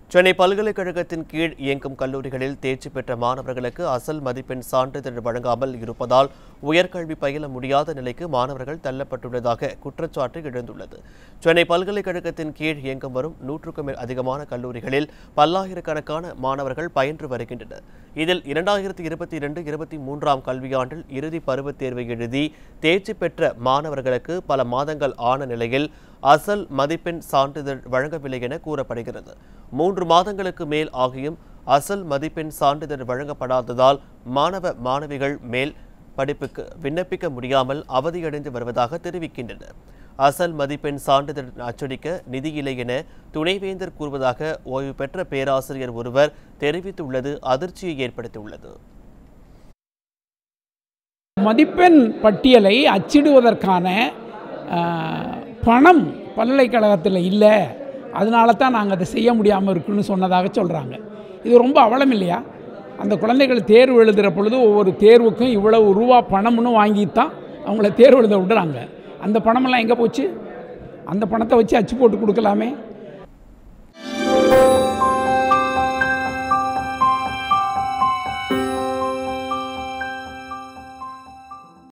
சென்னை பல்கலைக்கழகத்தின் கீழ் இயங்கும் கல்லூரிகளில் தேர்ச்சி பெற்ற மாணவர்களுக்கு அசல் மதிப்பெண் சான்றிதழ் வழங்காமல் இருப்பதால் உயர்கல்வி பயில முடியாத நிலைக்கு மாணவர்கள் தள்ளப்பட்டுள்ளதாக குற்றச்சாட்டு எழுந்துள்ளது சென்னை பல்கலைக்கழகத்தின் கீழ் இயங்கும் வரும் நூற்றுக்கும் மேல் அதிகமான கல்லூரிகளில் பல்லாயிரக்கணக்கான மாணவர்கள் பயின்று வருகின்றனர் இதில் இரண்டாயிரத்தி இருபத்தி இரண்டு இருபத்தி மூன்றாம் கல்வியாண்டில் இறுதி பருவத் தேர்வை எழுதி தேர்ச்சி பெற்ற மாணவர்களுக்கு பல மாதங்கள் ஆன நிலையில் அசல் மதிப்பெண் சான்றிதழ் வழங்கவில்லை என கூறப்படுகிறது மூன்று மாதங்களுக்கு மேல் ஆகியும் அசல் மதிப்பெண் சான்றிதழ் வழங்கப்படாததால் மாணவ மாணவிகள் மேல் படிப்புக்கு விண்ணப்பிக்க முடியாமல் அவதியடைந்து வருவதாக தெரிவிக்கின்றனர் அசல் மதிப்பெண் சான்றிதழ் அச்சடிக்க நிதியில்லை என துணைவேந்தர் கூறுவதாக ஓய்வு பெற்ற பேராசிரியர் ஒருவர் தெரிவித்துள்ளது அதிர்ச்சியை ஏற்படுத்தியுள்ளது மதிப்பெண் பட்டியலை அச்சிடுவதற்கான ஆஹ், பணம் பல்கலைக்கழகத்தில் இல்லை அதனால தான் நாங்கள் அதை செய்ய முடியாமல் இருக்குன்னு சொன்னதாக சொல்கிறாங்க இது ரொம்ப அவலம் இல்லையா அந்த குழந்தைகள் தேர்வு எழுதுகிற பொழுது ஒவ்வொரு தேர்வுக்கும் இவ்வளவு ரூபா பணம்னு வாங்கி தான் அவங்கள தேர்வு எழுத விடுறாங்க அந்த பணமெல்லாம் எங்கே போச்சு அந்த பணத்தை வச்சு அச்சு போட்டு கொடுக்கலாமே